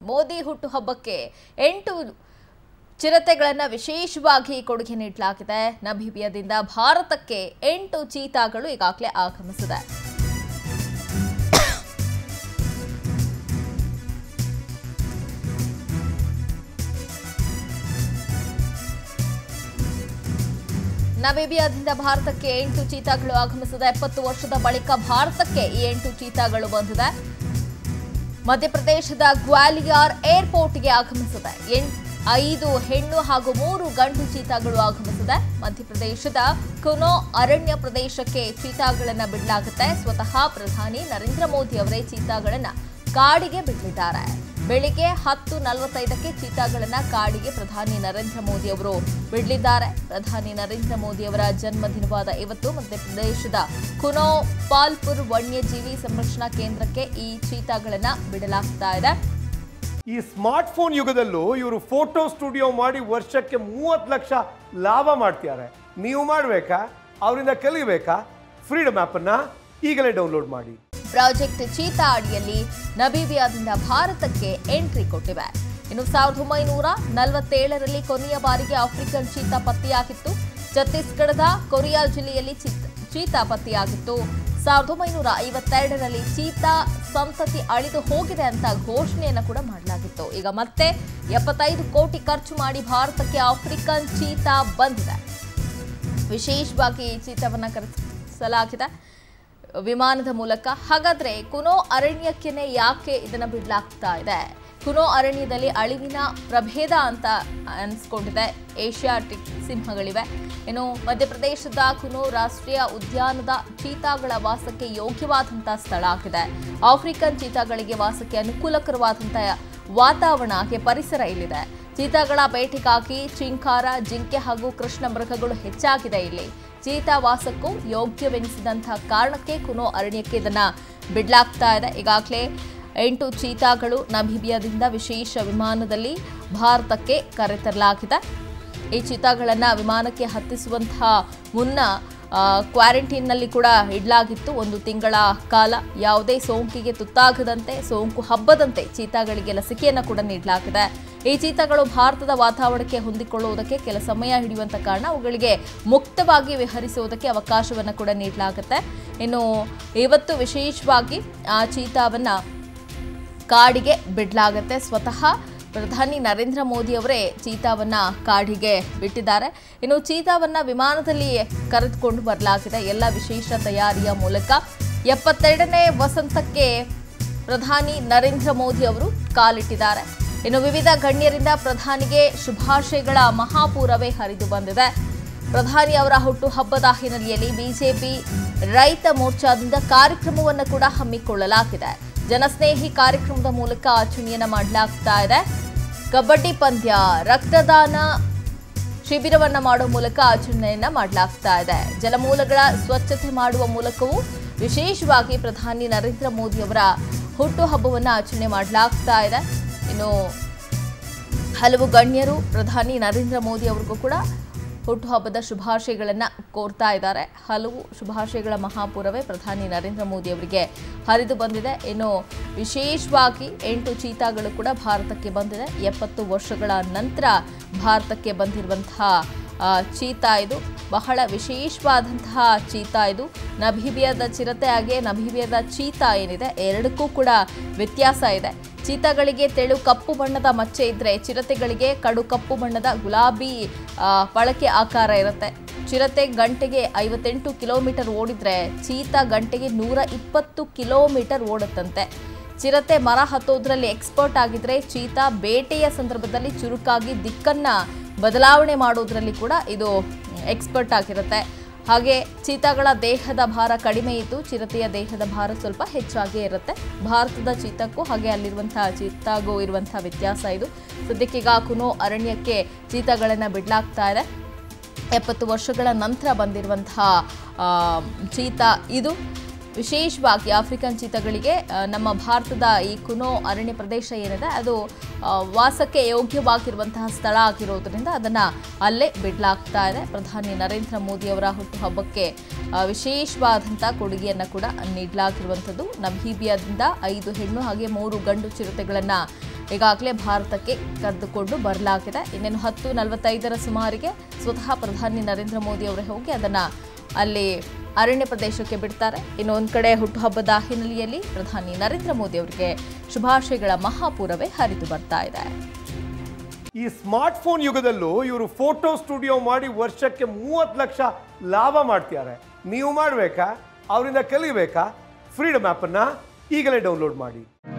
ಮೋದಿ ಹುಟ್ಟುಹಬ್ಬಕ್ಕೆ ಎಂಟು ಚಿರತೆಗಳನ್ನು ವಿಶೇಷವಾಗಿ ಕೊಡುಗೆ ನೀಡಲಾಗಿದೆ ನಮೀಬಿಯಾದಿಂದ ಭಾರತಕ್ಕೆ ಎಂಟು ಚೀತಾಗಳು ಈಗಾಗಲೇ ಆಗಮಿಸಿದೆ ನಮೀಬಿಯಾದಿಂದ ಭಾರತಕ್ಕೆ ಎಂಟು ಚೀತಾಗಳು ಆಗಮಿಸಿದೆ ಎಪ್ಪತ್ತು ವರ್ಷದ ಬಳಿಕ ಭಾರತಕ್ಕೆ ಈ ಎಂಟು ಚೀತಾಗಳು ಬಂದಿದೆ ಮಧ್ಯಪ್ರದೇಶದ ಗ್ವಾಲಿಯರ್ ಏರ್ಪೋರ್ಟ್ಗೆ ಆಗಮಿಸಿದೆ ಎಂ- ಐದು ಹೆಣ್ಣು ಹಾಗೂ ಮೂರು ಗಂಡು ಚೀತಾಗಳು ಆಗಮಿಸಿದೆ ಮಧ್ಯಪ್ರದೇಶದ ಕುನೋ ಅರಣ್ಯ ಪ್ರದೇಶಕ್ಕೆ ಚೀತಾಗಳನ್ನ ಬಿಡಲಾಗುತ್ತೆ ಸ್ವತಃ ಪ್ರಧಾನಿ ನರೇಂದ್ರ ಮೋದಿ ಅವರೇ ಚೀತಾಗಳನ್ನ ಕಾಡಿಗೆ ಬಿಡಲಿದ್ದಾರೆ ಬೆಳಿಗ್ಗೆ ಹತ್ತು ನಲವತ್ತೈದಕ್ಕೆ ಚೀತಾಗಳನ್ನ ಕಾಡಿಗೆ ಪ್ರಧಾನಿ ನರೇಂದ್ರ ಮೋದಿ ಅವರು ಬಿಡಲಿದ್ದಾರೆ ಪ್ರಧಾನಿ ನರೇಂದ್ರ ಮೋದಿ ಅವರ ಜನ್ಮದಿನವಾದ ಇವತ್ತು ಮಧ್ಯಪ್ರದೇಶದ ಕುನೋ ಪಾಲ್ಪುರ್ ವನ್ಯಜೀವಿ ಸಂರಕ್ಷಣಾ ಕೇಂದ್ರಕ್ಕೆ ಈ ಚೀತಾಗಳನ್ನ ಬಿಡಲಾಗ್ತಾ ಇದೆ ಈ ಸ್ಮಾರ್ಟ್ ಫೋನ್ ಯುಗದಲ್ಲೂ ಇವರು ಫೋಟೋ ಸ್ಟುಡಿಯೋ ಮಾಡಿ ವರ್ಷಕ್ಕೆ ಮೂವತ್ತು ಲಕ್ಷ ಲಾಭ ಮಾಡ್ತಿದ್ದಾರೆ ನೀವು ಮಾಡಬೇಕಾ ಅವರಿಂದ ಕಲಿಬೇಕಾ ಫ್ರೀಡಮ್ ಆ್ಯಪನ್ನು ಈಗಲೇ ಡೌನ್ಲೋಡ್ ಮಾಡಿ ಪ್ರಾಜೆಕ್ಟ್ ಚೀತಾ ಅಡಿಯಲ್ಲಿ ನಬೀಬಿಯಾದಿಂದ ಭಾರತಕ್ಕೆ ಎಂಟ್ರಿ ಕೊಟ್ಟಿವೆ ಇನ್ನು ಸಾವಿರದ ಒಂಬೈನೂರ ನಲವತ್ತೇಳರಲ್ಲಿ ಕೊನೆಯ ಬಾರಿಗೆ ಆಫ್ರಿಕನ್ ಚೀತಾ ಪತ್ತೆಯಾಗಿತ್ತು ಛತ್ತೀಸ್ಗಢದ ಕೊರಿಯಾ ಜಿಲ್ಲೆಯಲ್ಲಿ ಚೀತ್- ಚೀತಾ ಪತ್ತೆಯಾಗಿತ್ತು ಸಾವಿರದ ಒಂಬೈನೂರ ಐವತ್ತೆರಡರಲ್ಲಿ ಚೀತಾ ಸಂತತಿ ಅಳಿದು ಹೋಗಿದೆ ಅಂತ ಘೋಷಣೆಯನ್ನು ಕೂಡ ಮಾಡಲಾಗಿತ್ತು ಈಗ ಮತ್ತೆ ಎಪ್ಪತ್ತೈದು ಕೋಟಿ ಖರ್ಚು ಮಾಡಿ ಭಾರತಕ್ಕೆ ಆಫ್ರಿಕನ್ ಚೀತಾ ಬಂದಿದೆ ವಿಶೇಷವಾಗಿ ಈ ಚೀತಾವನ್ನ ಕರೆಸಲಾಗಿದೆ ವಿಮಾನದ ಮೂಲಕ ಹಾಗಾದ್ರೆ ಕುನೋ ಅರಣ್ಯಕ್ಕೇನೆ ಯಾಕೆ ಇದನ್ನ ಬಿಡಲಾಗ್ತಾ ಇದೆ ಕುನೋ ಅರಣ್ಯದಲ್ಲಿ ಅಳಿವಿನ ಪ್ರಭೇದ ಅಂತ ಅನ್ಸ್ಕೊಂಡಿದೆ ಏಷ್ಯಾಟಿಕ್ ಸಿಂಹಗಳಿವೆ ಇನ್ನು ಮಧ್ಯಪ್ರದೇಶದ ಕುನೋ ರಾಷ್ಟ್ರೀಯ ಉದ್ಯಾನದ ಚೀತಾಗಳ ವಾಸಕ್ಕೆ ಯೋಗ್ಯವಾದಂತಹ ಸ್ಥಳ ಆಗಿದೆ ಆಫ್ರಿಕನ್ ಚೀತಾಗಳಿಗೆ ವಾಸಕ್ಕೆ ಅನುಕೂಲಕರವಾದಂತಹ ವಾತಾವರಣ ಹಾಗೆ ಪರಿಸರ ಇಲ್ಲಿದೆ ಚೀತಾಗಳ ಬೇಟೆಗಾಗಿ ಚಿಂಕಾರ ಜಿಂಕೆ ಹಾಗೂ ಕೃಷ್ಣ ಮೃಗಗಳು ಹೆಚ್ಚಾಗಿದೆ ಇಲ್ಲಿ ಚೀತಾ ವಾಸಕ್ಕೂ ಯೋಗ್ಯವೆನಿಸಿದಂತಹ ಕಾರಣಕ್ಕೆ ಕುನೋ ಅರಣ್ಯಕ್ಕೆ ಇದನ್ನ ಬಿಡಲಾಗ್ತಾ ಇದೆ ಈಗಾಗಲೇ ಎಂಟು ಚೀತಾಗಳು ನಮೀಬಿಯಾದಿಂದ ವಿಶೇಷ ವಿಮಾನದಲ್ಲಿ ಭಾರತಕ್ಕೆ ಕರೆತರಲಾಗಿದೆ ಈ ಚೀತಾಗಳನ್ನು ವಿಮಾನಕ್ಕೆ ಹತ್ತಿಸುವಂತಹ ಮುನ್ನ ಆ, ಕ್ವಾರಂಟೈನ್ನಲ್ಲಿ ಕೂಡ ಇಡಲಾಗಿತ್ತು ಒಂದು ತಿಂಗಳ ಕಾಲ ಯಾವುದೇ ಸೋಂಕಿಗೆ ತುತ್ತಾಗದಂತೆ ಸೋಂಕು ಹಬ್ಬದಂತೆ ಚೀತಾಗಳಿಗೆ ಲಸಿಕೆಯನ್ನು ಕೂಡ ನೀಡಲಾಗಿದೆ ಈ ಚೀತಾಗಳು ಭಾರತದ ವಾತಾವರಣಕ್ಕೆ ಹೊಂದಿಕೊಳ್ಳುವುದಕ್ಕೆ ಕೆಲ ಸಮಯ ಹಿಡಿಯುವಂತ ಕಾರಣ ಅವುಗಳಿಗೆ ಮುಕ್ತವಾಗಿ ವಿಹರಿಸುವುದಕ್ಕೆ ಅವಕಾಶವನ್ನು ಕೂಡ ನೀಡಲಾಗುತ್ತೆ ಇನ್ನು ಇವತ್ತು ವಿಶೇಷವಾಗಿ ಆ ಚೀತಾವನ್ನ ಕಾಡಿಗೆ ಬಿಡಲಾಗತ್ತೆ ಸ್ವತಃ ಪ್ರಧಾನಿ ನರೇಂದ್ರ ಮೋದಿ ಅವರೇ ಚೀತಾವನ್ನ ಕಾಡಿಗೆ ಬಿಟ್ಟಿದ್ದಾರೆ ಇನ್ನು ಚೀತಾವನ್ನ ವಿಮಾನದಲ್ಲಿ ಕರೆದುಕೊಂಡು ಬರಲಾಗಿದೆ ಎಲ್ಲ ವಿಶೇಷ ತಯಾರಿಯ ಮೂಲಕ ಎಪ್ಪತ್ತೆರಡನೇ ವಸಂತಕ್ಕೆ ಪ್ರಧಾನಿ ನರೇಂದ್ರ ಮೋದಿ ಅವರು ಕಾಲಿಟ್ಟಿದ್ದಾರೆ ಇನ್ನು ವಿವಿಧ ಗಣ್ಯರಿಂದ ಪ್ರಧಾನಿಗೆ ಶುಭಾಶಯಗಳ ಮಹಾಪೂರವೇ ಹರಿದು ಬಂದಿದೆ ಪ್ರಧಾನಿ ಅವರ ಹುಟ್ಟುಹಬ್ಬದ ಹಿನ್ನೆಲೆಯಲ್ಲಿ ಬಿಜೆಪಿ ರೈತ ಮೋರ್ಚಾದಿಂದ ಕಾರ್ಯಕ್ರಮವನ್ನು ಕೂಡ ಹಮ್ಮಿಕೊಳ್ಳಲಾಗಿದೆ ಜನಸ್ನೇಹಿ ಕಾರ್ಯಕ್ರಮದ ಮೂಲಕ ಆಚರಣೆಯನ್ನ ಮಾಡಲಾಗ್ತಾ ಇದೆ ಕಬಡ್ಡಿ ಪಂದ್ಯ ರಕ್ತದಾನ ಶಿಬಿರವನ್ನ ಮಾಡುವ ಮೂಲಕ ಆಚರಣೆಯನ್ನ ಮಾಡಲಾಗ್ತಾ ಇದೆ ಜಲಮೂಲಗಳ ಸ್ವಚ್ಛತೆ ಮಾಡುವ ಮೂಲಕವೂ ವಿಶೇಷವಾಗಿ ಪ್ರಧಾನಿ ನರೇಂದ್ರ ಮೋದಿ ಅವರ ಹುಟ್ಟುಹಬ್ಬವನ್ನು ಆಚರಣೆ ಮಾಡಲಾಗ್ತಾ ಇದೆ ಇನ್ನು ಹಲವು ಗಣ್ಯರು ಪ್ರಧಾನಿ ನರೇಂದ್ರ ಮೋದಿ ಅವ್ರಿಗೂ ಕೂಡ ಹುಟ್ಟುಹಬ್ಬದ ಶುಭಾಶಯಗಳನ್ನು ಕೋರ್ತಾ ಇದ್ದಾರೆ ಹಲವು ಶುಭಾಶಯಗಳ ಮಹಾಪೂರವೇ ಪ್ರಧಾನಿ ನರೇಂದ್ರ ಮೋದಿ ಅವರಿಗೆ ಹರಿದು ಬಂದಿದೆ ಇನ್ನು ವಿಶೇಷವಾಗಿ ಎಂಟು ಚೀತಾಗಳು ಕೂಡ ಭಾರತಕ್ಕೆ ಬಂದಿದೆ ಎಪ್ಪತ್ತು ವರ್ಷಗಳ ನಂತರ ಭಾರತಕ್ಕೆ ಬಂದಿರುವಂತಹ ಆ, ಚೀತಾ ಇದು ಬಹಳ ವಿಶೇಷವಾದಂತಹ ಚೀತಾ ಇದು ನಭೀಬಿಯಾದ ಚಿರತೆ ಹಾಗೆ ನಭೀಬಿಯಾದ ಚೀತಾ ಏನಿದೆ ಎರಡಕ್ಕೂ ಕೂಡ ವ್ಯತ್ಯಾಸ ಇದೆ ಚೀತಾಗಳಿಗೆ ತೆಳು ಕಪ್ಪು ಬಣ್ಣದ ಮಚ್ಚೆ ಇದ್ರೆ ಚಿರತೆಗಳಿಗೆ ಕಡು ಕಪ್ಪು ಬಣ್ಣದ ಗುಲಾಬಿ ಆ, ಬಳಕೆ ಆಕಾರ ಇರುತ್ತೆ ಚಿರತೆ ಗಂಟೆಗೆ ಐವತ್ತೆಂಟು ಕಿಲೋಮೀಟರ್ ಓಡಿದ್ರೆ ಚೀತಾ ಗಂಟೆಗೆ ನೂರ ಇಪ್ಪತ್ತು ಕಿಲೋಮೀಟರ್ ಓಡುತ್ತಂತೆ ಚಿರತೆ ಮರ ಹತ್ತೋದ್ರಲ್ಲಿ ಎಕ್ಸ್ಪರ್ಟ್ ಆಗಿದ್ರೆ ಚೀತಾ ಬೇಟೆಯ ಸಂದರ್ಭದಲ್ಲಿ ಚುರುಕಾಗಿ ದಿಕ್ಕನ್ನ ಬದಲಾವಣೆ ಮಾಡೋದ್ರಲ್ಲಿ ಕೂಡ ಇದು ಎಕ್ಸ್ಪರ್ಟ್ ಆಗಿರುತ್ತೆ ಹಾಗೆ ಚೀತಾಗಳ ದೇಹದ ಭಾರ ಕಡಿಮೆ ಇದ್ದು ಚಿರತೆಯ ದೇಹದ ಭಾರ ಸ್ವಲ್ಪ ಹೆಚ್ಚಾಗೇ ಇರುತ್ತೆ ಭಾರತದ ಚೀತಕ್ಕೂ ಹಾಗೆ ಅಲ್ಲಿರುವಂತಹ ಚೀತಾಗೂ ಇರುವಂತಹ ವ್ಯತ್ಯಾಸ ಇದು ಸದ್ಯಕ್ಕೀಗ ಕುನೋ ಅರಣ್ಯಕ್ಕೆ ಚೀತಾಗಳನ್ನು ಬಿಡಲಾಗ್ತಾ ಇದೆ ಎಪ್ಪತ್ತು ವರ್ಷಗಳ ನಂತರ ಬಂದಿರುವಂತಹ ಆ, ಚೀತಾ ಇದು ವಿಶೇಷವಾಗಿ ಆಫ್ರಿಕನ್ ಚೀತಾಗಳಿಗೆ ಆ, ನಮ್ಮ ಭಾರತದ ಈ ಕುನೋ ಅರಣ್ಯ ಪ್ರದೇಶ ಏನಿದೆ ಅದು ಆ, ವಾಸಕ್ಕೆ ಯೋಗ್ಯವಾಗಿರುವಂತಹ ಸ್ಥಳ ಆಗಿರೋದ್ರಿಂದ ಅದನ್ನು ಅಲ್ಲೇ ಬಿಡಲಾಗ್ತಾ ಇದೆ ಪ್ರಧಾನಿ ನರೇಂದ್ರ ಮೋದಿ ಅವರ ಹುಟ್ಟುಹಬ್ಬಕ್ಕೆ ಆ, ವಿಶೇಷವಾದಂಥ ಕೊಡುಗೆಯನ್ನು ಕೂಡ ನೀಡಲಾಗಿರುವಂಥದ್ದು ನಮೀಬಿಯಾದಿಂದ ಐದು ಹೆಣ್ಣು ಹಾಗೆ ಮೂರು ಗಂಡು ಚಿರತೆಗಳನ್ನು ಈಗಾಗಲೇ ಭಾರತಕ್ಕೆ ಕರೆದುಕೊಂಡು ಬರಲಾಗಿದೆ ಇನ್ನೇನು ಹತ್ತು ನಲವತ್ತೈದರ ಸುಮಾರಿಗೆ ಸ್ವತಃ ಪ್ರಧಾನಿ ನರೇಂದ್ರ ಮೋದಿ ಅವರೇ ಹೋಗಿ ಅದನ್ನ ಅಲ್ಲಿ ಅರಣ್ಯ ಪ್ರದೇಶಕ್ಕೆ ಬಿಡ್ತಾರೆ ಇನ್ನು ಒಂದು ಕಡೆ ಹುಟ್ಟುಹಬ್ಬದ ಹಿನ್ನೆಲೆಯಲ್ಲಿ ಪ್ರಧಾನಿ ನರೇಂದ್ರ ಮೋದಿ ಅವರಿಗೆ ಶುಭಾಶಯಗಳ ಮಹಾಪೂರವೇ ಹರಿದು ಬರ್ತಾ ಇದೆ ಈ ಸ್ಮಾರ್ಟ್ ಫೋನ್ ಯುಗದಲ್ಲೂ ಇವರು ಫೋಟೋ ಸ್ಟುಡಿಯೋ ಮಾಡಿ ವರ್ಷಕ್ಕೆ ಮೂವತ್ತು ಲಕ್ಷ ಲಾಭ ಮಾಡ್ತಿದ್ದಾರೆ ನೀವು ಮಾಡಬೇಕಾ ಅವರಿಂದ ಕಲಿಬೇಕಾ ಫ್ರೀಡಮ್ ಆ್ಯಪನ್ನು ಈಗಲೇ ಡೌನ್ಲೋಡ್ ಮಾಡಿ